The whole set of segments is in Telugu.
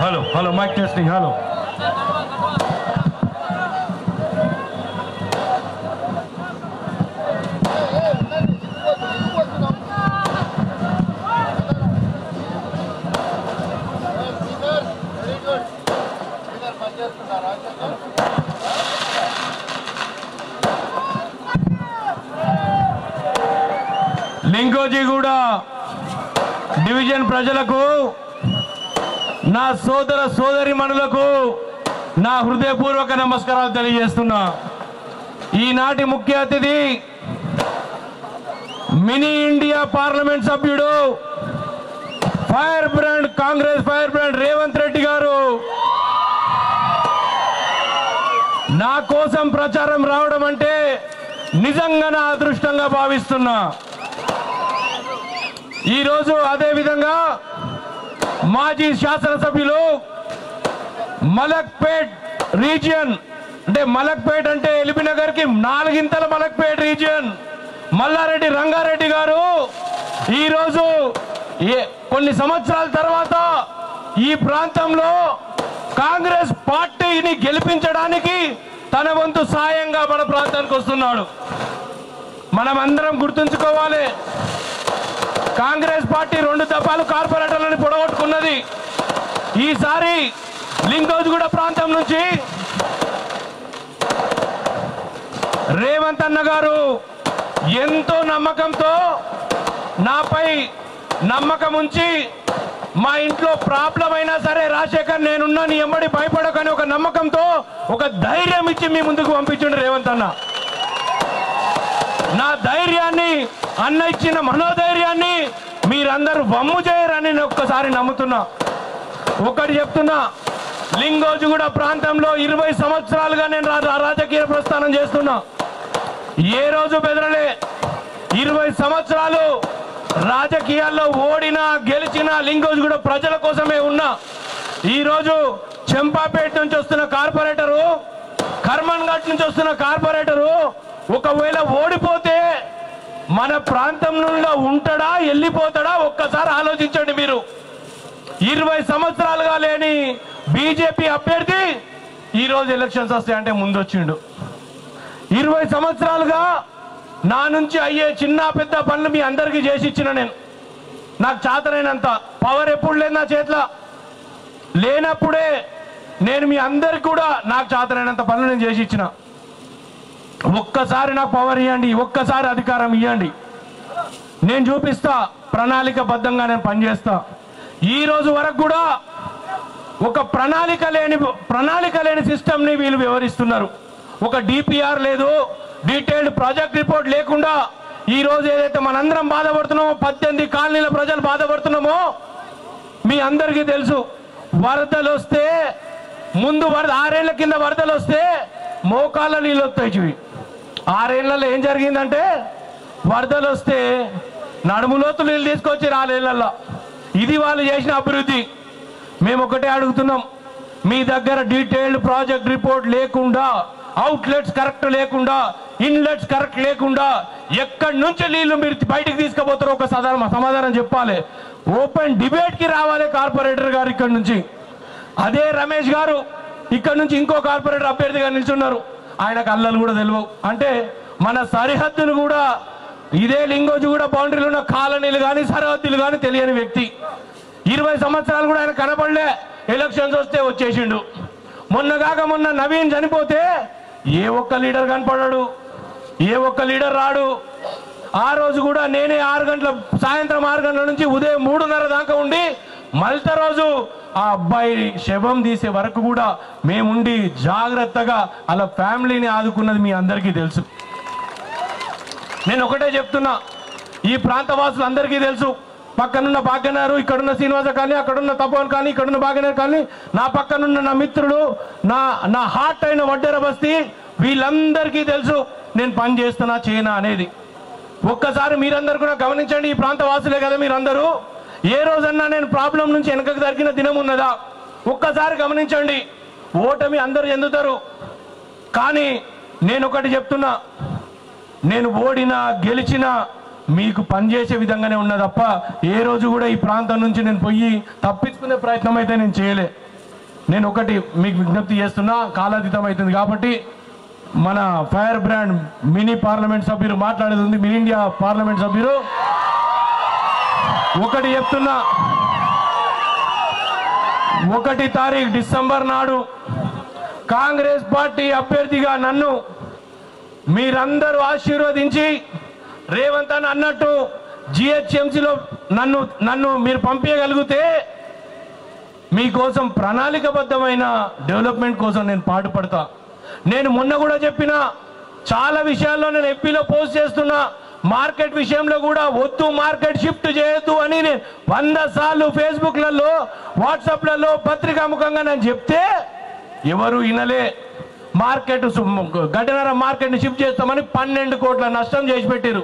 hello hello mike testing hello లింకోజీ కూడా డివిజన్ ప్రజలకు నా సోదర సోదరి మనులకు నా హృదయపూర్వక నమస్కారాలు తెలియజేస్తున్నా ఈనాటి ముఖ్య అతిథి మినీ ఇండియా పార్లమెంట్ సభ్యుడు fire brand Congress fire brand Revanth Reddy గారు నా కోసం ప్రచారం రావడం అంటే నిజంగా నా అదృష్టంగా భావిస్తున్నా ఈరోజు అదే విధంగా మాజీ శాసనసభ్యులు మలక్పేట్ రీజియన్ అంటే మలక్పేట్ అంటే ఎలిబినగర్ కి నాలుగింతల మలక్పేట్ రీజియన్ మల్లారెడ్డి రంగారెడ్డి గారు ఈరోజు ఏ కొన్ని సంవత్సరాల తర్వాత ఈ ప్రాంతంలో కాంగ్రెస్ పార్టీని గెలిపించడానికి తన వంతు సాయంగా మన ప్రాంతానికి వస్తున్నాడు మనం అందరం గుర్తుంచుకోవాలి కాంగ్రెస్ పార్టీ రెండు దఫాలు కార్పొరేటర్లను పొడగొట్టుకున్నది ఈసారి లింగోజ్గూడ ప్రాంతం నుంచి రేవంత్ అన్న గారు ఎంతో నమ్మకంతో నాపై నమ్మకం ఉంచి మా ఇంట్లో ప్రాబ్లం అయినా సరే రాజశేఖర్ నేనున్నా నీ ఎమ్మడి భయపడకని ఒక నమ్మకంతో ఒక ధైర్యం ఇచ్చి మీ ముందుకు పంపించండి రేవంత్ అన్న నా ధైర్యాన్ని అన్న ఇచ్చిన మనోధైర్యాన్ని మీరందరూ వమ్ము చేయరని నేను ఒక్కసారి నమ్ముతున్నా ఒకటి చెప్తున్నా లింగోజుగూడ ప్రాంతంలో ఇరవై సంవత్సరాలుగా నేను రా- రాజకీయ ప్రస్థానం చేస్తున్నా ఏ రోజు బెదరలే ఇరవై సంవత్సరాలు రాజకీయాల్లో ఓడినా గెలిచినా లింగోజుగూడ ప్రజల కోసమే ఉన్నా ఈరోజు చెంపాపేట నుంచి వస్తున్న కార్పొరేటరు కర్మన్ ఘాట్ నుంచి వస్తున్న కార్పొరేటరు ఒకవేళ ఓడిపోతే మన ప్రాంతం నుండి ఉంటాడా వెళ్ళిపోతాడా ఒక్కసారి ఆలోచించండి మీరు ఇరవై సంవత్సరాలుగా లేని బీజేపీ అభ్యర్థి ఈరోజు ఎలక్షన్స్ వస్తాయంటే ముందు వచ్చిండు ఇరవై సంవత్సరాలుగా నా నుంచి అయ్యే చిన్న పెద్ద పనులు మీ అందరికీ చేసి ఇచ్చిన నేను నాకు చాతనైనంత పవర్ ఎప్పుడు లేదు నా చేతిలో లేనప్పుడే నేను మీ అందరికి కూడా నాకు చాతనైనంత పనులు నేను చేసి ఇచ్చిన ఒక్కసారి నాకు పవర్ ఇవ్వండి ఒక్కసారి అధికారం ఇవ్వండి నేను చూపిస్తా ప్రణాళికబద్ధంగా నేను పనిచేస్తా ఈ రోజు వరకు కూడా ఒక ప్రణాళిక లేని ప్రణాళిక లేని సిస్టమ్ని వీళ్ళు వివరిస్తున్నారు ఒక డిపిఆర్ లేదు డీటెయిల్డ్ ప్రాజెక్ట్ రిపోర్ట్ లేకుండా ఈ రోజు ఏదైతే మనందరం బాధపడుతున్నామో పద్దెనిమిది కాలనీల ప్రజలు బాధపడుతున్నామో మీ అందరికీ తెలుసు వరదలు వస్తే ముందు వరద ఆరేళ్ల కింద వరదలు వస్తే మోకాళ్ళ నీళ్ళు వస్తాయి చూవి ఆరేళ్లలో ఏం జరిగిందంటే వరదలు వస్తే నడుములోతు నీళ్ళు తీసుకొచ్చి ఆరేళ్లలో ఇది వాళ్ళు చేసిన అభివృద్ధి మేము ఒకటే అడుగుతున్నాం మీ దగ్గర డీటెయిల్డ్ ప్రాజెక్ట్ రిపోర్ట్ లేకుండా అవుట్లెట్స్ కరెక్ట్ లేకుండా ఇన్లెట్స్ కరెక్ట్ లేకుండా ఎక్కడి నుంచి నీళ్లు మీరు బయటికి తీసుకుపోతారో ఒక సమాధానం సమాధానం చెప్పాలి ఓపెన్ డిబేట్ కి రావాలి కార్పొరేటర్ గారు ఇక్కడ నుంచి అదే రమేష్ గారు ఇక్కడ నుంచి ఇంకో కార్పొరేటర్ అభ్యర్థిగా నిల్చున్నారు ఆయనకు అల్లలు కూడా తెలియవు అంటే మన సరిహద్దులు కూడా ఇదే లింగోజు కూడా బౌండరీలు ఉన్న కాలనీలు కానీ సరిహద్దులు కానీ తెలియని వ్యక్తి ఇరవై సంవత్సరాలు కూడా ఆయన కనపడలే ఎలక్షన్స్ వస్తే వచ్చేసిండు మొన్న కాక మొన్న నవీన్ చనిపోతే ఏ ఒక్క లీడర్ కనపడాడు ఏ ఒక్క లీడర్ రాడు ఆ రోజు కూడా నేనే ఆరు గంటల సాయంత్రం ఆరు గంటల నుంచి ఉదయం మూడున్నర దాకా ఉండి మళ్ళీ రోజు ఆ అబ్బాయి శవం తీసే వరకు కూడా మేముండి జాగ్రత్తగా అలా ఫ్యామిలీని ఆదుకున్నది మీ అందరికీ తెలుసు నేను ఒకటే చెప్తున్నా ఈ ప్రాంత వాసులు అందరికీ తెలుసు పక్కనున్న భాగ్యనారు ఇక్కడున్న శ్రీనివాస కానీ అక్కడున్న తపోన్ కానీ ఇక్కడున్న భాగ్యనారు కానీ నా పక్కనున్న నా మిత్రుడు నా నా హార్ట్ అయిన వడ్డెర బస్తీ వీళ్ళందరికీ తెలుసు నేను పని చేస్తున్నా చేయనా అనేది ఒక్కసారి మీరందరూ కూడా గమనించండి ఈ ప్రాంత వాసులే కదా మీరందరూ ఏ రోజన్నా నేను ప్రాబ్లం నుంచి వెనకకు దొరికిన దినం ఉన్నదా ఒక్కసారి గమనించండి ఓటమి అందరూ చెందుతారు కానీ నేను ఒకటి చెప్తున్నా నేను ఓడినా గెలిచినా మీకు పనిచేసే విధంగానే ఉన్నా తప్ప ఏ రోజు కూడా ఈ ప్రాంతం నుంచి నేను పోయి తప్పించుకునే ప్రయత్నం అయితే నేను చేయలే నేను ఒకటి మీకు విజ్ఞప్తి చేస్తున్నా కాలాతీతం అవుతుంది కాబట్టి మన ఫైర్ బ్రాండ్ మినీ పార్లమెంట్ సభ్యులు మాట్లాడేది ఉంది మినీ ఇండియా పార్లమెంట్ సభ్యులు ఒకటి చెప్తున్నా ఒకటి తారీఖు డిసెంబర్ నాడు కాంగ్రెస్ పార్టీ అభ్యర్థిగా నన్ను మీరందరూ ఆశీర్వదించి రేవంత్ అని అన్నట్టు జిహెచ్ఎంసీలో నన్ను నన్ను మీరు పంపించగలిగితే మీకోసం ప్రణాళికబద్ధమైన డెవలప్మెంట్ కోసం నేను పాటుపడతా నేను మొన్న కూడా చెప్పిన చాలా విషయాల్లో నేను ఎంపీలో పోస్ట్ చేస్తున్నా మార్కెట్ విషయంలో కూడా వద్దు మార్కెట్ షిఫ్ట్ చేయొద్దు అని నేను వంద సార్లు ఫేస్బుక్లలో వాట్సాప్లలో పత్రికాముఖంగా నేను చెప్తే ఎవరు వినలే మార్కెట్ గడ్డనర మార్కెట్ని షిఫ్ట్ చేస్తామని పన్నెండు కోట్ల నష్టం చేసి పెట్టారు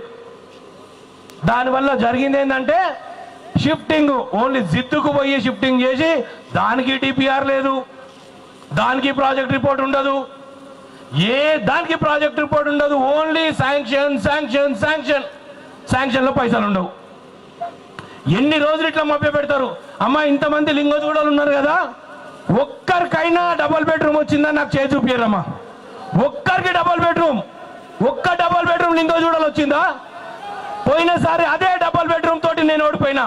దానివల్ల జరిగింది ఏంటంటే షిఫ్టింగ్ ఓన్లీ జిత్తుకు పోయి షిఫ్టింగ్ చేసి దానికి డిపిఆర్ లేదు దానికి ప్రాజెక్ట్ రిపోర్ట్ ఉండదు ఏ దానికి ప్రాజెక్ట్ రిపోర్ట్ ఉండదు ఓన్లీ శాంక్షన్ శాంక్షన్ శాంక్షన్ శాంక్షన్లో పైసలు ఉండవు ఎన్ని రోజులు ఇట్లా మభ్య పెడతారు అమ్మా ఇంతమంది లింగోజుగూడలు ఉన్నారు కదా ఒక్కరికైనా డబుల్ బెడ్రూమ్ వచ్చిందని నాకు చేసి చూపించారమ్మా ఒక్కరికి డబుల్ బెడ్రూమ్ ఒక్క డబుల్ బెడ్రూమ్ లింగోజుగూడలు వచ్చిందా పోయినసారి అదే డబుల్ బెడ్రూమ్ తోటి నేను ఓడిపోయినా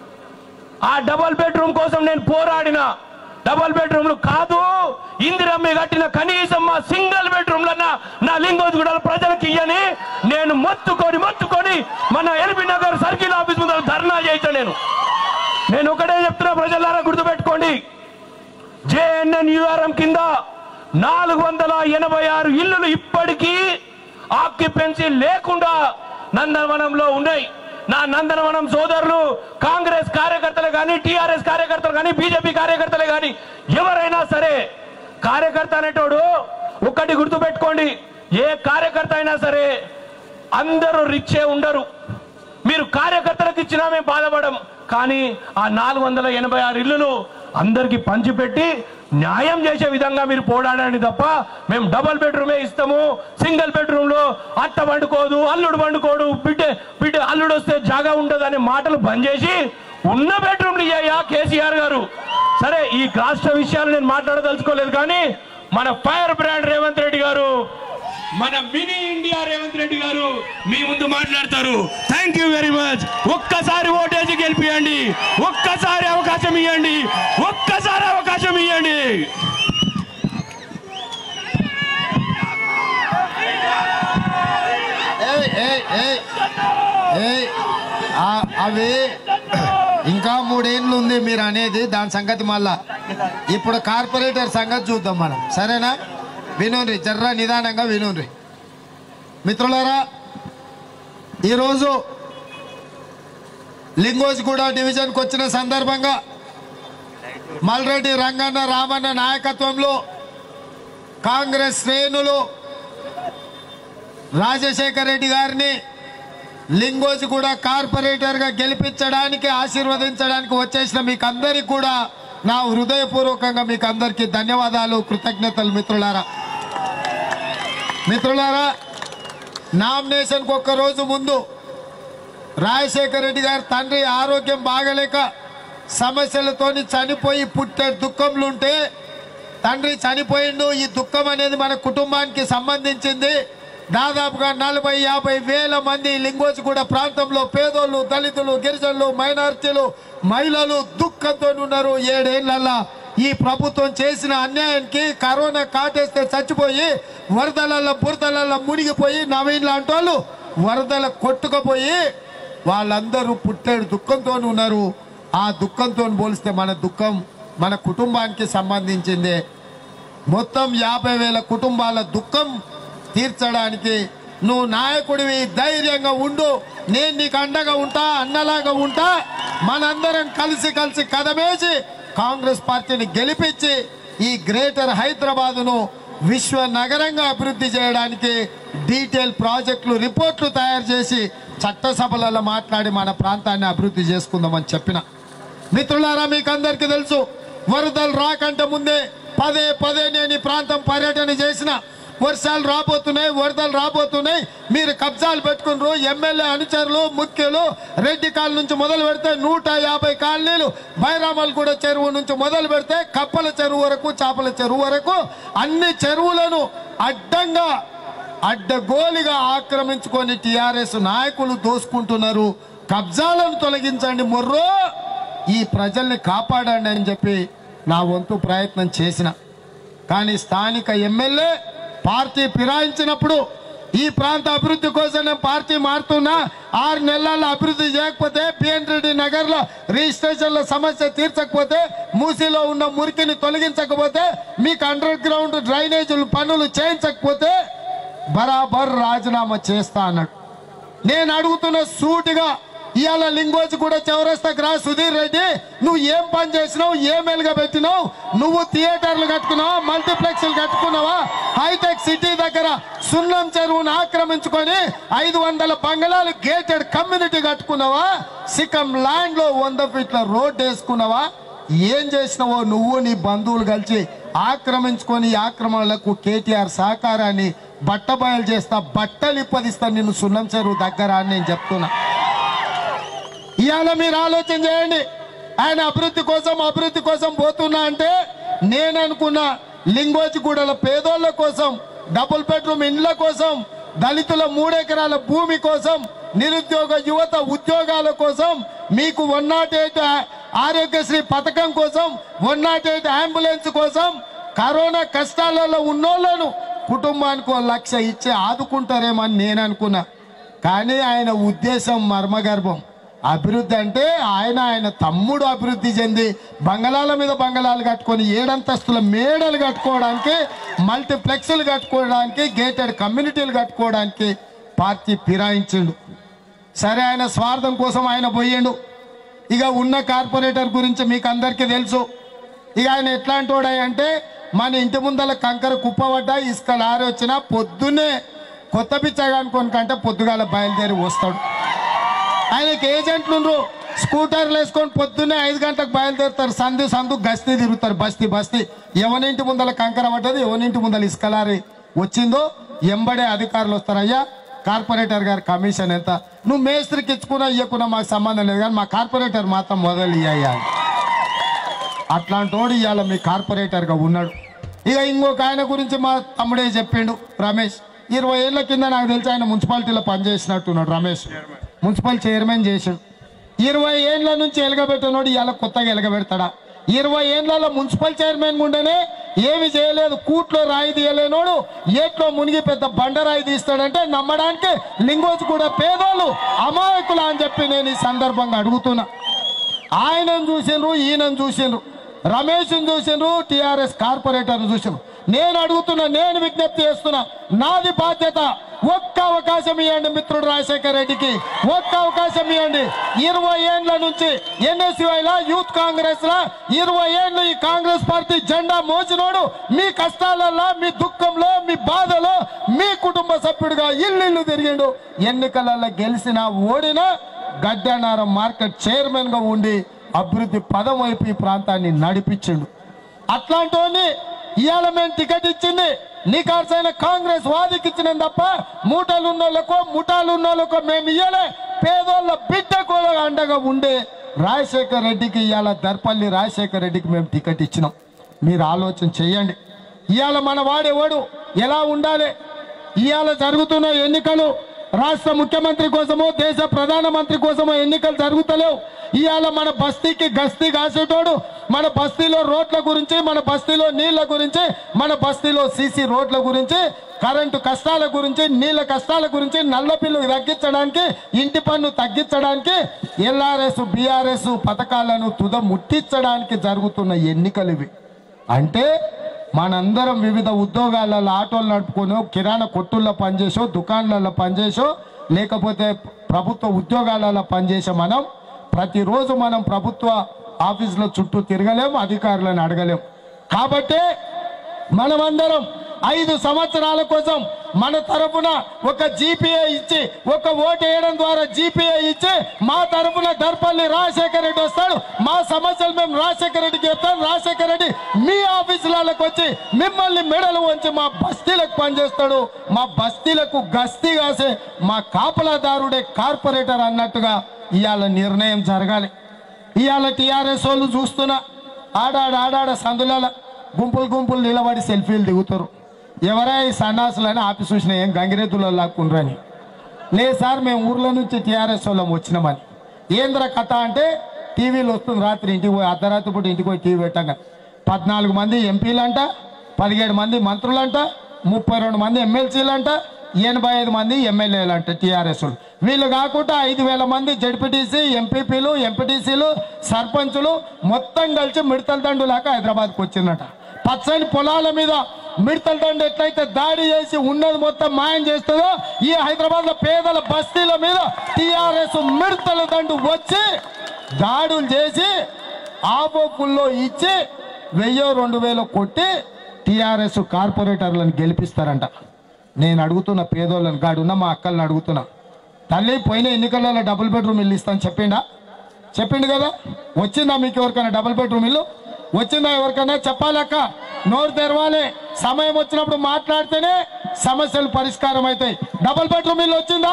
ఆ డబుల్ బెడ్రూమ్ కోసం నేను పోరాడిన డబుల్ బెడ్రూమ్లు కాదు ఇందిరమ్మ కట్టిన కనీసం మా సింగిల్ బెడ్రూమ్లన్నా నా లింగోజ్గూడ ప్రజలకు ఇయ్యని నేను మొత్తుకొని మొత్తుకొని మన ఎల్బీ నగర్ సర్కిల్ ఆఫీస్ ముందర ధర్నా చేయించాను నేను నేను ఒకటే చెప్తున్నా ప్రజలారా గుర్తుపెట్టుకోండి జేఎన్ఎన్ యూఆర్ఎం కింద నాలుగు వందల ఎనభై ఆరు ఇల్లులు ఇప్పటికీ ఆక్యుపెన్సీ లేకుండా నందనవనంలో ఉన్నాయి నా నందనవనం సోదరులు కాంగ్రెస్ కార్యకర్తలు కానీ టిఆర్ఎస్ కార్యకర్తలు కానీ బీజేపీ కార్యకర్తలు కానీ ఎవరైనా సరే కార్యకర్త అనేటోడు ఒక్కటి గుర్తుపెట్టుకోండి ఏ కార్యకర్త అయినా సరే అందరూ రిచ్చే ఉండరు మీరు కార్యకర్తలకు ఇచ్చినా మేము బాధపడం కానీ ఆ నాలుగు వందల ఎనభై ఆరు ఇల్లులు అందరికి పంచిపెట్టి న్యాయం చేసే విధంగా మీరు పోరాడండి తప్ప మేము డబల్ బెడ్రూమే ఇస్తాము సింగిల్ బెడ్రూమ్ లో అత్త వండుకోదు అల్లుడు వండుకోడు బిడ్డ బిడ్డ అల్లుడు వస్తే జాగా ఉండదు అనే మాటలు బంద్ చేసి ఉన్న బెడ్రూమ్లు ఇయ్యా కేసీఆర్ గారు సరే ఈ రాష్ట్ర విషయాలు నేను మాట్లాడదలుచుకోలేదు కానీ మన ఫైర్ బ్రాండ్ రేవంత్ రెడ్డి గారు మన మినీ ఇండియా రేవంత్ రెడ్డి గారు మీ ముందు మాట్లాడతారు థ్యాంక్ యూ వెరీ మచ్ ఒక్కసారి ఓటేసి గెలిపియండి ఒక్కసారి అవకాశం ఇవ్వండి ఒక్కసారి అవకాశం ఇవ్వండి ఏయ్, ఏయ్, ఏయ్, ఏయ్, ఆ- అవి ఇంకా మూడేళ్ళు ఉంది మీరు అనేది దాని సంగతి మళ్ళా ఇప్పుడు కార్పొరేటర్ సంగతి చూద్దాం మనం సరేనా వినుండ్రి జర్ర నిదానంగా వినుండ్రి మిత్రులారా ఈరోజు లింగోజ్గూడ డివిజన్కి వచ్చిన సందర్భంగా మల్రెడ్డి రంగన్న రామన్న నాయకత్వంలో కాంగ్రెస్ శ్రేణులు రాజశేఖర్ రెడ్డి గారిని లింగోజ్ కూడా కార్పొరేటర్గా గెలిపించడానికి ఆశీర్వదించడానికి వచ్చేసిన మీకు అందరికీ కూడా నా హృదయపూర్వకంగా మీకు అందరికీ ధన్యవాదాలు కృతజ్ఞతలు మిత్రులారా మిత్రులారా నామినేషన్కి ఒక్క రోజు ముందు రాజశేఖర రెడ్డి గారి తండ్రి ఆరోగ్యం బాగలేక సమస్యలతోని చనిపోయి పుట్టే దుఃఖంలో ఉంటే తండ్రి చనిపోయిండు ఈ దుఃఖం అనేది మన కుటుంబానికి సంబంధించింది దాదాపుగా నలభై యాభై వేల మంది లింగోజిగూడ ప్రాంతంలో పేదోళ్ళు దళితులు గిరిజనులు మైనార్టీలు మహిళలు దుఃఖంతో ఉన్నారు ఏడేళ్లల్లా ఈ ప్రభుత్వం చేసిన అన్యాయానికి కరోనా కాటేస్తే చచ్చిపోయి వరదలలో బురదలలో మునిగిపోయి నవీన్ లాంటి వాళ్ళు వరదల కొట్టుకుపోయి వాళ్ళందరూ పుట్టాడు దుఃఖంతో ఉన్నారు ఆ ధుఃఖంతో పోలిస్తే మన దుఃఖం మన కుటుంబానికి సంబంధించిందే మొత్తం యాభై వేల కుటుంబాల దుఃఖం తీర్చడానికి నువ్వు నాయకుడివి ధైర్యంగా ఉండు నేను నీకు అండగా ఉంటా అన్నలాగా ఉంటా మనందరం కలిసి కలిసి కదమేసి కాంగ్రెస్ పార్టీని గెలిపించి ఈ గ్రేటర్ హైదరాబాదును విశ్వ నగరంగా అభివృద్ధి చేయడానికి డీటెయిల్ ప్రాజెక్టులు రిపోర్ట్లు తయారు చేసి చట్టసభలలో మాట్లాడి మన ప్రాంతాన్ని అభివృద్ధి చేసుకుందామని చెప్పిన మిత్రులారా మీకు అందరికీ తెలుసు వరదలు రాకంటే ముందే పదే పదే నేను ఈ ప్రాంతం పర్యటన చేసిన వర్షాలు రాబోతున్నాయి వరదలు రాబోతున్నాయి మీరు కబ్జాలు పెట్టుకున్నారు ఎమ్మెల్యే అనుచరులు ముఖ్యులు రెడ్డి కాలనీ నుంచి మొదలు పెడితే నూట యాభై కాలనీలు బైరామల్గూడ చెరువు నుంచి మొదలు పెడితే కప్పల చెరువు వరకు చేపల చెరువు వరకు అన్ని చెరువులను అడ్డంగా అడ్డగోలిగా ఆక్రమించుకొని టిఆర్ఎస్ నాయకులు దోసుకుంటున్నారు కబ్జాలను తొలగించండి మొర్రో ఈ ప్రజల్ని కాపాడండి అని చెప్పి నా వంతు ప్రయత్నం చేసిన కానీ స్థానిక ఎమ్మెల్యే పార్టీ ఫిరాయించినప్పుడు ఈ ప్రాంత అభివృద్ధి కోసం నేను పార్టీ మారుతున్నా ఆరు నెలల్లో అభివృద్ధి చేయకపోతే పిఎన్ రెడ్డి నగర్ లో రిజిస్ట్రేషన్ల సమస్య తీర్చకపోతే మూసీలో ఉన్న మురికిని తొలగించకపోతే మీకు అండర్ గ్రౌండ్ డ్రైనేజీలు పనులు చేయించకపోతే బరాబర్ రాజీనామా చేస్తా అన్నాడు నేను అడుగుతున్న సూటిగా ఇవాళ లింగోజ్ కూడా చౌరస్తాకు రా సుధీర్ రెడ్డి నువ్వు ఏం పని చేసినావు ఏం వెలుగా పెట్టినావు నువ్వు థియేటర్లు కట్టుకున్నావా మల్టీప్లెక్స్లు కట్టుకున్నావా హైటెక్ సిటీ దగ్గర సున్నం చెరువును ఆక్రమించుకొని ఐదు వందల బంగళాలు గేటెడ్ కమ్యూనిటీ కట్టుకున్నావా సికం ల్యాండ్ లో వంద ఫీట్ల రోడ్ వేసుకున్నావా ఏం చేసినావో నువ్వు నీ బంధువులు కలిసి ఆక్రమించుకొని ఈ ఆక్రమణలకు కేటీఆర్ సహకారాన్ని బట్టబయలు చేస్తా బట్టలు ఇప్పదిస్తా నిన్ను సున్నం చెరువు దగ్గర అని నేను చెప్తున్నా ఇవాళ మీరు ఆలోచన చేయండి ఆయన అభివృద్ధి కోసం అభివృద్ధి కోసం పోతున్నా అంటే నేను అనుకున్న లింగోజిగూడల పేదోళ్ళ కోసం డబుల్ బెడ్రూమ్ ఇండ్ల కోసం దళితుల మూడెకరాల భూమి కోసం నిరుద్యోగ యువత ఉద్యోగాల కోసం మీకు వన్ నాట్ ఎయిట్ ఆరోగ్యశ్రీ పథకం కోసం వన్ నాట్ ఎయిట్ అంబులెన్స్ కోసం కరోనా కష్టాలలో ఉన్నోళ్ళను కుటుంబానికి ఓ లక్ష ఇచ్చి ఆదుకుంటారేమో అని నేను అనుకున్నా కానీ ఆయన ఉద్దేశం మర్మగర్భం అభివృద్ధి అంటే ఆయన ఆయన తమ్ముడు అభివృద్ధి చెంది బంగళాల మీద బంగళాలు కట్టుకొని ఏడంతస్తుల మేడలు కట్టుకోవడానికి మల్టీప్లెక్స్లు కట్టుకోవడానికి గేటెడ్ కమ్యూనిటీలు కట్టుకోవడానికి పార్టీ ఫిరాయించిండు సరే ఆయన స్వార్థం కోసం ఆయన పోయిండు ఇక ఉన్న కార్పొరేటర్ గురించి మీకు అందరికీ తెలుసు ఇక ఆయన ఎట్లాంటి వాడంటే మన ఇంటి ముందల కంకర కుప్పబడ్డా ఇసుక లారీ వచ్చినా పొద్దున్నే కొత్త పిచ్చగానుకోని కంటే పొద్దుగాల బయలుదేరి వస్తాడు ఆయనకి ఏజెంట్లు ఉండ్రు స్కూటర్లు వేసుకొని పొద్దున్నే ఐదు గంటలకు బయలుదేరుతారు సందు సందు గస్తీ తిరుగుతారు బస్తీ బస్తీ ఎవరింటి ముందల కంకర పడ్డది ఎవరింటి ముందల ఇసుక లారీ వచ్చిందో ఎంబడే అధికారులు వస్తారు అయ్యా కార్పొరేటర్ గారి కమిషన్ ఎంత నువ్వు మేస్త్రికి ఇచ్చుకున్నా ఇవ్వకున్నా మాకు సంబంధం లేదు కానీ మా కార్పొరేటర్ మాత్రం మొదలు ఇయ్యా అట్లాంటి వాడు ఇవాళ మీ కార్పొరేటర్గా ఉన్నాడు ఇక ఇంకొక ఆయన గురించి మా తమ్ముడే చెప్పిండు రమేష్ ఇరవై ఏళ్ళ కింద నాకు తెలిసి ఆయన మున్సిపాలిటీలో పనిచేసినట్టున్నాడు రమేష్ మున్సిపల్ చైర్మన్ చేసాడు ఇరవై ఏళ్ళ నుంచి ఎలగబెట్టినోడు ఇవాళ కొత్తగా ఎలగబెడతాడా ఇరవై ఏళ్ళలో మున్సిపల్ చైర్మన్ గుండెనే ఏమి చేయలేదు కూట్లో రాయి తీయలేనోడు ఏట్లో మునిగి పెద్ద బండరాయి తీస్తాడంటే నమ్మడానికి లింగోజ్ కూడా పేదోళ్ళు అమాయకులు అని చెప్పి నేను ఈ సందర్భంగా అడుగుతున్నా ఆయనను చూసిండ్రు ఈయనను చూసిండ్రు రమేష్ని చూసిండ్రు టిఆర్ఎస్ కార్పొరేటర్ చూసిండ్రు నేను అడుగుతున్నా నేను విజ్ఞప్తి చేస్తున్నా నాది బాధ్యత ఒక్క అవకాశం ఇవ్వండి మిత్రుడు రాజశేఖర రెడ్డికి ఒక్క అవకాశం ఇవ్వండి ఇరవై ఏండ్ల నుంచి ఎన్ఎస్యుఐ లా యూత్ కాంగ్రెస్ లా ఇరవై ఏళ్ళు ఈ కాంగ్రెస్ పార్టీ జెండా మోసినోడు మీ కష్టాలలో మీ దుఃఖంలో మీ బాధలో మీ కుటుంబ సభ్యుడిగా ఇల్లు తిరిగిండు ఎన్నికలలో గెలిచినా ఓడినా గడ్డనారం మార్కెట్ చైర్మన్ గా ఉండి అభివృద్ధి పదం వైపు ఈ ప్రాంతాన్ని నడిపించిండు అట్లాంటి ఇవాళ మేము టికెట్ ఇచ్చింది నీకార్సైన కాంగ్రెస్ వాదికి ఇచ్చినాం తప్ప మూటలు ఉన్నోళ్ళకో ముఠాలు ఉన్నోళ్ళకో మేము ఇయ్యలే పేదోళ్ళ బిడ్డ కూడా అండగా ఉండే రాజశేఖర్ రెడ్డికి ఇవాళ దర్పల్లి రాజశేఖర్ రెడ్డికి మేము టికెట్ ఇచ్చినాం మీరు ఆలోచన చేయండి ఇవాళ మన వాడేవాడు ఎలా ఉండాలి ఇవాళ జరుగుతున్న ఎన్నికలు రాష్ట్ర ముఖ్యమంత్రి కోసమో దేశ ప్రధానమంత్రి కోసమో ఎన్నికలు జరుగుతలేవు ఇవాళ మన బస్తీకి గస్తీ కాసేటోడు మన బస్తీలో రోడ్ల గురించి మన బస్తీలో నీళ్ల గురించి మన బస్తీలో సీసీ రోడ్ల గురించి కరెంటు కష్టాల గురించి నీళ్ళ కష్టాల గురించి నల్ల బిల్లు తగ్గించడానికి ఇంటి పన్ను తగ్గించడానికి ఎల్ఆర్ఎస్ బీఆర్ఎస్ పథకాలను తుద ముట్టించడానికి జరుగుతున్న ఎన్నికలు ఇవి అంటే మనందరం వివిధ ఉద్యోగాలలో ఆటోలు నడుపుకొని కిరాణా కొట్టుల్లో పనిచేసో దుకాణాలలో పనిచేసో లేకపోతే ప్రభుత్వ ఉద్యోగాలలో పనిచేసే మనం ప్రతిరోజు మనం ప్రభుత్వ ఆఫీసుల చుట్టూ తిరగలేం అధికారులను అడగలేం కాబట్టి మనమందరం ఐదు సంవత్సరాల కోసం మన తరపున ఒక జీపీఏ ఇచ్చి ఒక ఓటు వేయడం ద్వారా జీపీఏ ఇచ్చి మా తరపున దర్పల్లి రాజశేఖర రెడ్డి వస్తాడు మా సమస్యలు మేము రాజశేఖర రెడ్డికి చెప్తాం రాజశేఖర రెడ్డి మీ ఆఫీసులకు వచ్చి మిమ్మల్ని మెడలు వంచి మా బస్తీలకు పనిచేస్తాడు మా బస్తీలకు గస్తీ కాసే మా కాపలాదారుడే కార్పొరేటర్ అన్నట్టుగా ఇవాళ నిర్ణయం జరగాలి ఇవాళ టీఆర్ఎస్ వాళ్ళు చూస్తున్నా ఆడాడ ఆడాడ సందులాల గుంపులు గుంపులు నిలబడి సెల్ఫీలు దిగుతారు ఎవరా ఈ సన్నాసులని ఆపి చూసిన ఏం గంగిరెద్దులో లాక్కుండ్రని లేదు సార్ మేము ఊర్లో నుంచి టీఆర్ఎస్ వాళ్ళం వచ్చినామని ఏంద్ర కథ అంటే టీవీలో వస్తుంది రాత్రి ఇంటికి పోయి అర్ధరాత్రి పూట ఇంటికి పోయి టీవీ పెట్టంగా పద్నాలుగు మంది ఎంపీలంట పదిహేడు మంది మంత్రులంట ముప్పై రెండు మంది ఎమ్మెల్సీలంట ఎనభై ఐదు మంది ఎమ్మెల్యేలు అంట టీఆర్ఎస్ వీళ్ళు కాకుండా ఐదు వేల మంది జడ్పీటీసీ ఎంపీపీలు ఎంపీటీసీలు సర్పంచులు మొత్తం కలిసి మిడతల దండు లాగా హైదరాబాద్కి వచ్చిందట పచ్చని పొలాల మీద మిడతల దండు ఎట్లయితే దాడి చేసి ఉన్నది మొత్తం మాయం చేస్తుందో ఈ హైదరాబాద్ లో పేదల బస్తీల మీద టీఆర్ఎస్ మిడతల దండు వచ్చి దాడులు చేసి ఆపోపుల్లో ఇచ్చి వెయ్యో రెండు వేలు కొట్టి టీఆర్ఎస్ కార్పొరేటర్లను గెలిపిస్తారంట నేను అడుగుతున్న పేదోళ్ళని గాడున్న మా అక్కల్ని అడుగుతున్నా తల్లి పోయిన ఎన్నికలలో డబుల్ బెడ్రూమ్ ఇల్లు ఇస్తాను చెప్పిండా చెప్పిండు కదా వచ్చిందా మీకు ఎవరికైనా డబుల్ బెడ్రూమ్ ఇల్లు వచ్చిందా ఎవరికైనా చెప్పాలక్క నోరు తెరవాలి సమయం వచ్చినప్పుడు మాట్లాడితేనే సమస్యలు పరిష్కారం అవుతాయి డబుల్ బెడ్రూమ్ ఇల్లు వచ్చిందా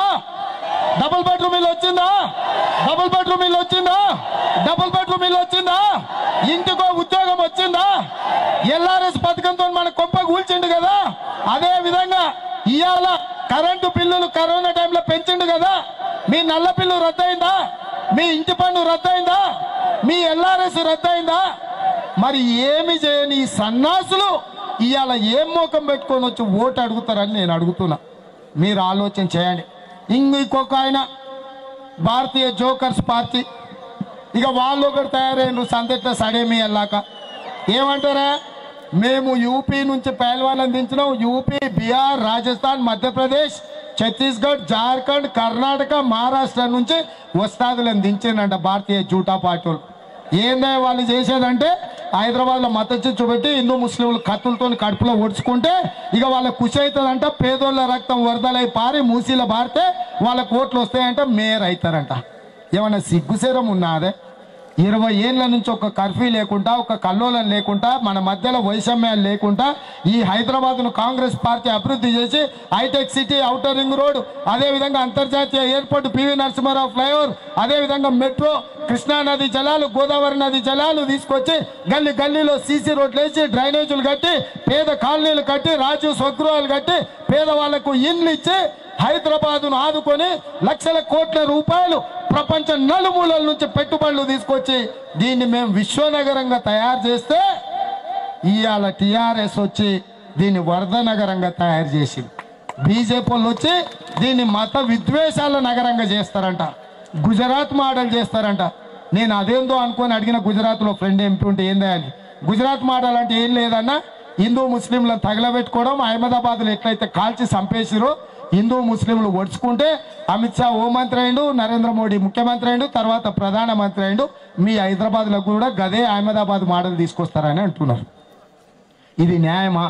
డబుల్ బెడ్రూమ్ ఇల్లు వచ్చిందా డబుల్ బెడ్రూమ్ ఇల్లు వచ్చిందా డబుల్ బెడ్రూమ్ ఇల్లు వచ్చిందా ఇంటికో ఉద్యోగం వచ్చిందా ఎల్ఆర్ఎస్ పథకంతో మన కొంప కూల్చిండు కదా అదే విధంగా ఇవాళ కరెంటు బిల్లులు కరోనా టైంలో పెంచిండు కదా మీ నల్ల బిల్లు రద్దయిందా మీ ఇంటి పన్ను రద్దయిందా మీ ఎల్ఆర్ఎస్ రద్దయిందా మరి ఏమి చేయని ఈ సన్నాసులు ఇవాళ ఏం మోకం పెట్టుకొని వచ్చి ఓటు అడుగుతారని నేను అడుగుతున్నా మీరు ఆలోచన చేయండి ఇంక ఇంకొక ఆయన భారతీయ జోకర్స్ పార్టీ ఇక వాళ్ళు ఒకటి తయారైన సందెట్ల సడేమి వెళ్ళాక ఏమంటారా మేము యూపీ నుంచి పేల్వాళ్ళని దించినాం యూపీ బీహార్ రాజస్థాన్ మధ్యప్రదేశ్ ఛత్తీస్గఢ్ జార్ఖండ్ కర్ణాటక మహారాష్ట్ర నుంచి వస్తాదులను దించిందంట భారతీయ జూటా పార్టీ వాళ్ళు ఏందే వాళ్ళు చేసేదంటే హైదరాబాద్లో మత చిచ్చు పెట్టి హిందూ ముస్లింలు కత్తులతో కడుపులో ఒడుచుకుంటే ఇక వాళ్ళ కుషి అవుతుందంట పేదోళ్ళ రక్తం వరదలై పారి మూసీలో పారితే వాళ్ళకు ఓట్లు వస్తాయంట మేయర్ అవుతారంట ఏమన్నా సిగ్గుసేరం ఉన్నదే ఇరవై ఏళ్ళ నుంచి ఒక కర్ఫ్యూ లేకుండా ఒక కల్లోలం లేకుండా మన మధ్యలో వైషమ్యాలు లేకుండా ఈ హైదరాబాద్ను కాంగ్రెస్ పార్టీ అభివృద్ధి చేసి hitech city outer ring road అదేవిధంగా అంతర్జాతీయ ఎయిర్పోర్ట్ పివి నరసింహారావు ఫ్లైఓవర్ అదేవిధంగా మెట్రో కృష్ణా నది జలాలు గోదావరి నది జలాలు తీసుకొచ్చి గల్లీ గల్లీలో సీసీ రోడ్లు వేసి డ్రైనేజీలు కట్టి పేద కాలనీలు కట్టి రాజు స్వగృహాలు కట్టి పేదవాళ్లకు ఇండ్లు ఇచ్చి హైదరాబాదును ఆదుకొని లక్షల కోట్ల రూపాయలు ప్రపంచ నలుమూలల నుంచి పెట్టుబడులు తీసుకొచ్చి దీన్ని మేము విశ్వనగరంగా తయారు చేస్తే ఇవాళ టిఆర్ఎస్ వచ్చి దీన్ని వరద నగరంగా తయారు చేసింది బీజేపీ వాళ్ళు వచ్చి దీన్ని మత విద్వేషాల నగరంగా చేస్తారంట గుజరాత్ మోడల్ చేస్తారంట నేను అదేందో అనుకొని అడిగిన గుజరాత్లో ఫ్రెండ్ ఎంపీ ఉంటే ఏందా అని గుజరాత్ మోడల్ అంటే ఏం లేదన్నా హిందూ ముస్లింలను తగలబెట్టుకోవడం అహ్మదాబాద్లో ఎట్లయితే కాల్చి చంపేసిరో హిందూ ముస్లింలు ఒడుచుకుంటే అమిత్ షా హోంమంత్రి అయిండు నరేంద్ర మోడీ ముఖ్యమంత్రి అయిండు తర్వాత ప్రధానమంత్రి అయిండు మీ హైదరాబాద్లో కూడా గదే అహ్మదాబాద్ మోడల్ తీసుకొస్తారని అంటున్నారు ఇది న్యాయమా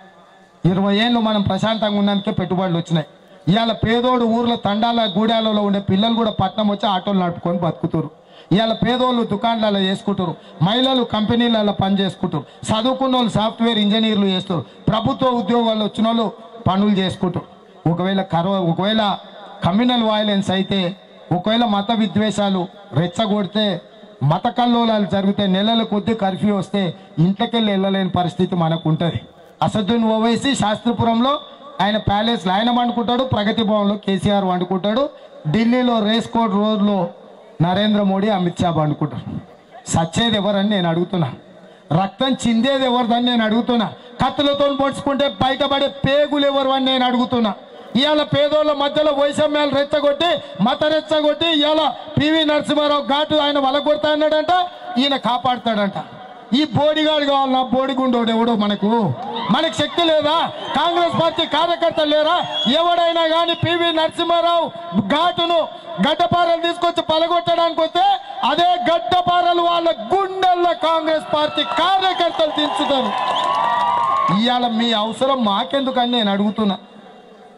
ఇరవై ఏళ్ళు మనం ప్రశాంతంగా ఉన్నందుకే పెట్టుబడులు వచ్చినాయి ఇవాళ పేదోడు ఊర్లో తండాల గూడాలలో ఉండే పిల్లలు కూడా పట్నం వచ్చి ఆటోలు నడుపుకొని బతుకుతారు ఇవాళ పేదోళ్ళు దుకాణాలలో చేసుకుంటారు మహిళలు కంపెనీలలో పని చేసుకుంటారు చదువుకున్న వాళ్ళు సాఫ్ట్వేర్ ఇంజనీర్లు చేస్తారు ప్రభుత్వ ఉద్యోగాలు వచ్చిన వాళ్ళు పనులు చేసుకుంటారు ఒకవేళ కరో ఒకవేళ కమ్యూనల్ వైలెన్స్ అయితే ఒకవేళ మత విద్వేషాలు రెచ్చగొడితే మత కల్లోలాలు జరిగితే నెలల కొద్ది కర్ఫ్యూ వస్తే ఇంట్లోకెళ్ళి వెళ్ళలేని పరిస్థితి మనకు ఉంటుంది అసదుద్దీన్ ఓవైసీ శాస్త్రిపురంలో ఆయన ప్యాలెస్లో ఆయన వండుకుంటాడు ప్రగతి భవన్లో కేసీఆర్ వండుకుంటాడు ఢిల్లీలో రేస్ కోట్ రోడ్లో నరేంద్ర మోడీ అమిత్ షా వండుకుంటారు సచ్చేది ఎవరని నేను అడుగుతున్నా రక్తం చిందేది ఎవరిదని నేను అడుగుతున్నా కత్తులతో పొడుచుకుంటే బయటపడే పేగులు ఎవరు అని నేను అడుగుతున్నా ఇవాళ పేదోళ్ళ మధ్యలో వైషమ్యాలు రెచ్చగొట్టి మత రెచ్చగొట్టి ఇవాళ పివి నరసింహారావు ఘాటు ఆయన వలగొడతా అన్నాడంట ఈయన కాపాడుతాడంట ఈ బోడిగాడు కావాలన్నా బోడిగుండోడు ఎవడో మనకు మనకు శక్తి లేదా కాంగ్రెస్ పార్టీ కార్యకర్తలు లేరా ఎవడైనా కానీ పివి నరసింహారావు ఘాటును గడ్డపారలు తీసుకొచ్చి పలగొట్టడానికి వస్తే అదే గడ్డపారలు వాళ్ళ గుండెల్లో కాంగ్రెస్ పార్టీ కార్యకర్తలు దించుతారు ఇవాళ మీ అవసరం మాకెందుకని నేను అడుగుతున్నా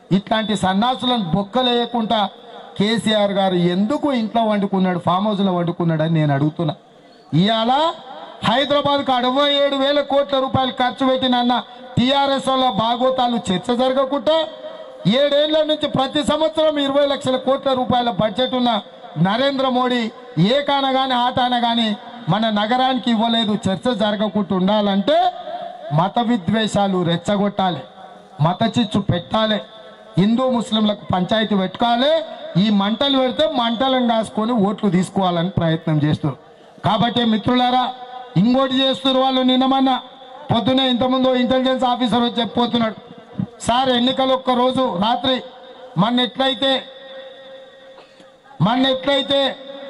ఇట్లాంటి సన్నాసులను బొక్కలేయకుండా కేసీఆర్ గారు ఎందుకు ఇంట్లో వండుకున్నాడు ఫామ్ హౌస్లో వండుకున్నాడు అని నేను అడుగుతున్నా ఇవాళ హైదరాబాద్కు అరవై ఏడు వేల కోట్ల రూపాయలు ఖర్చు పెట్టిన అన్న టీఆర్ఎస్ వాళ్ళ బాగోతాలు చర్చ జరగకుండా ఏడేళ్ల నుంచి ప్రతి సంవత్సరం ఇరవై లక్షల కోట్ల రూపాయల బడ్జెట్ ఉన్న నరేంద్ర మోడీ ఏ కాన కానీ ఆటాన కానీ మన నగరానికి ఇవ్వలేదు చర్చ జరగకుండా ఉండాలంటే మత విద్వేషాలు రెచ్చగొట్టాలి మత చిచ్చు పెట్టాలి హిందూ ముస్లింలకు పంచాయతీ పెట్టుకోవాలి ఈ మంటలు పెడితే మంటలను కాసుకొని ఓట్లు తీసుకోవాలని ప్రయత్నం చేస్తారు కాబట్టి మిత్రులారా ఇంకోటి చేస్తున్నారు వాళ్ళు నిన్నమన్నా పొద్దునే ఇంతకుముందు ఇంటెలిజెన్స్ ఆఫీసర్ వచ్చి చెప్పిపోతున్నాడు సార్ ఎన్నికలు ఒక్క రోజు రాత్రి మన ఎట్లయితే మన ఎట్లయితే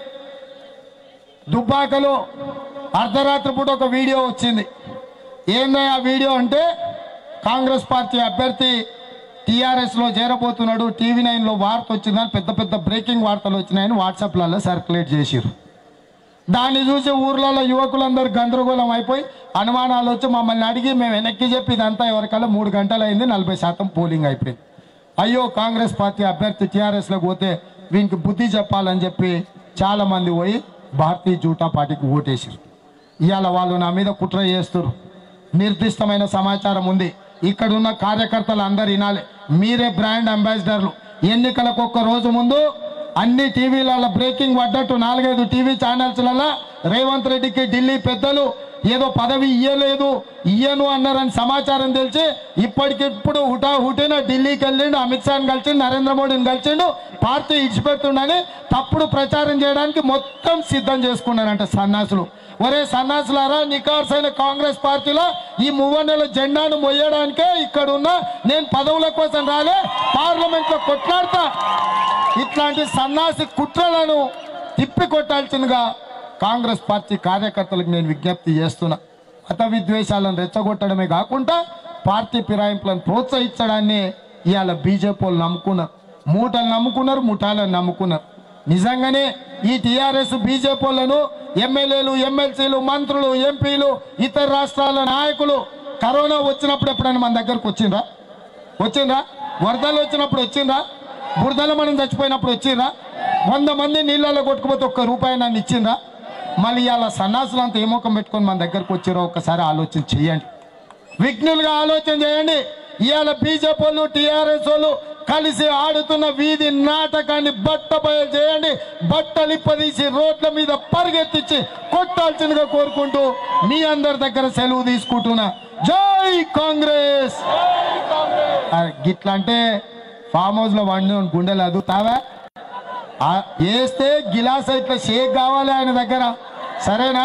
దుబ్బాకలో అర్ధరాత్రి పూట ఒక వీడియో వచ్చింది ఏందో ఆ వీడియో అంటే కాంగ్రెస్ పార్టీ అభ్యర్థి టీఆర్ఎస్ లో చేరబోతున్నాడు టీవీ నైన్ లో వార్త వచ్చిందని పెద్ద పెద్ద బ్రేకింగ్ వార్తలు వచ్చినాయని వాట్సాప్లలో సర్క్యులేట్ చేసిరు దాన్ని చూసి ఊర్లలో యువకులందరూ గందరగోళం అయిపోయి అనుమానాలు వచ్చి మమ్మల్ని అడిగి మేము వెనక్కి చెప్పి ఇదంతా ఎవరికల్లా మూడు గంటలు అయింది నలభై శాతం పోలింగ్ అయిపోయింది అయ్యో కాంగ్రెస్ పార్టీ అభ్యర్థి టీఆర్ఎస్లోకి పోతే వీనికి బుద్ధి చెప్పాలని చెప్పి చాలా మంది పోయి భారతీయ జూటా పార్టీకి ఓటేసారు ఇవాళ వాళ్ళు నా మీద కుట్ర చేస్తారు నిర్దిష్టమైన సమాచారం ఉంది ఇక్కడ ఉన్న కార్యకర్తలు అందరు వినాలి మీరే బ్రాండ్ అంబాసిడర్లు ఎన్నికలకు ఒక్క రోజు ముందు అన్ని టీవీలలో బ్రేకింగ్ పడ్డట్టు నాలుగైదు టీవీ ఛానల్స్లలో రేవంత్ రెడ్డికి ఢిల్లీ పెద్దలు ఏదో పదవి ఇయ్యలేదు ఇయ్యను అన్నారని సమాచారం తెలిసి ఇప్పటికిప్పుడు హుటా హుటిన ఢిల్లీకి వెళ్ళిండు అమిత్ షాని కలిసిండు నరేంద్ర మోడీని కలిసిండు పార్టీ ఇచ్చిపెడుతుండని తప్పుడు ప్రచారం చేయడానికి మొత్తం సిద్ధం చేసుకున్నారంట సన్నాసులు ఒరే సన్నాసులారా నికార్సైన కాంగ్రెస్ పార్టీలో ఈ మువ్వన్నెల జెండాను మొయ్యడానికే ఇక్కడ ఉన్న నేను పదవుల కోసం రాలే పార్లమెంట్ లో కొట్లాడతా ఇట్లాంటి సన్నాసి కుట్రలను తిప్పి కొట్టాల్సిందిగా కాంగ్రెస్ పార్టీ కార్యకర్తలకు నేను విజ్ఞప్తి చేస్తున్నా మత విద్వేషాలను రెచ్చగొట్టడమే కాకుండా పార్టీ ఫిరాయింపులను ప్రోత్సహించడాన్ని ఇవాళ బీజేపీ వాళ్ళు నమ్ముకున్నారు మూటలు నమ్ముకున్నారు ముఠాలను నమ్ముకున్నారు నిజంగానే ఈ టీఆర్ఎస్ బీజేపీ వాళ్ళను ఎమ్మెల్యేలు ఎమ్మెల్సీలు మంత్రులు ఎంపీలు ఇతర రాష్ట్రాల నాయకులు కరోనా వచ్చినప్పుడు ఎప్పుడైనా మన దగ్గరకు వచ్చిండ్రా వచ్చిండ్రా వరదలు వచ్చినప్పుడు వచ్చిండ్రా బురదలో మనం చచ్చిపోయినప్పుడు వచ్చిండ్రా వంద మంది నీళ్ళలో కొట్టుకుపోతే ఒక్క రూపాయి నన్ను ఇచ్చిండ్రా మళ్ళీ ఇవాళ సన్నాసులు అంతా ఏ ముఖం పెట్టుకొని మన దగ్గరకు వచ్చారో ఒక్కసారి ఆలోచన చేయండి విఘ్నులుగా ఆలోచన చేయండి ఇవాళ బీజేపీ వాళ్ళు టీఆర్ఎస్ వాళ్ళు కలిసి ఆడుతున్న వీధి నాటకాన్ని బట్ట బయలు చేయండి బట్టలు ఇప్పదీసి రోడ్ల మీద పరిగెత్తించి కొట్టాల్సిందిగా కోరుకుంటూ మీ అందరి దగ్గర సెలవు తీసుకుంటున్నా జై కాంగ్రెస్ ఆ, గిట్లా అంటే ఫామ్ హౌస్ లో వండి గుండెలు అదుతావా ఆ, వేస్తే గిలాస్ ఇట్లా షేక్ కావాలి ఆయన దగ్గర సరేనా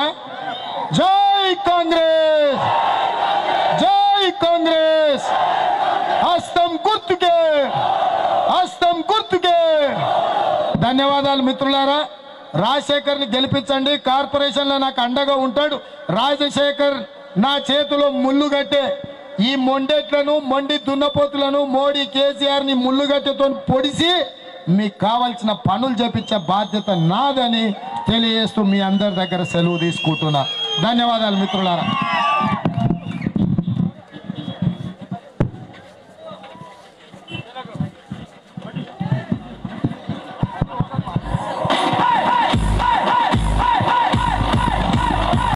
జై కాంగ్రెస్ జై కాంగ్రెస్ హస్తం గుర్తుకే హస్తం గుర్తుకే ధన్యవాదాలు మిత్రులారా రాజశేఖర్ని గెలిపించండి కార్పొరేషన్లో నాకు అండగా ఉంటాడు రాజశేఖర్ నా చేతిలో ముళ్ళు కట్టే ఈ మొండెట్లను మొండి దున్నపోతులను మోడీ కేసీఆర్ ని ముళ్ళు గట్టెతో పొడిసి మీకు కావాల్సిన పనులు చేపించే బాధ్యత నాదని తెలియజేస్తూ మీ అందరి దగ్గర సెలవు తీసుకుంటున్నా ధన్యవాదాలు మిత్రులారా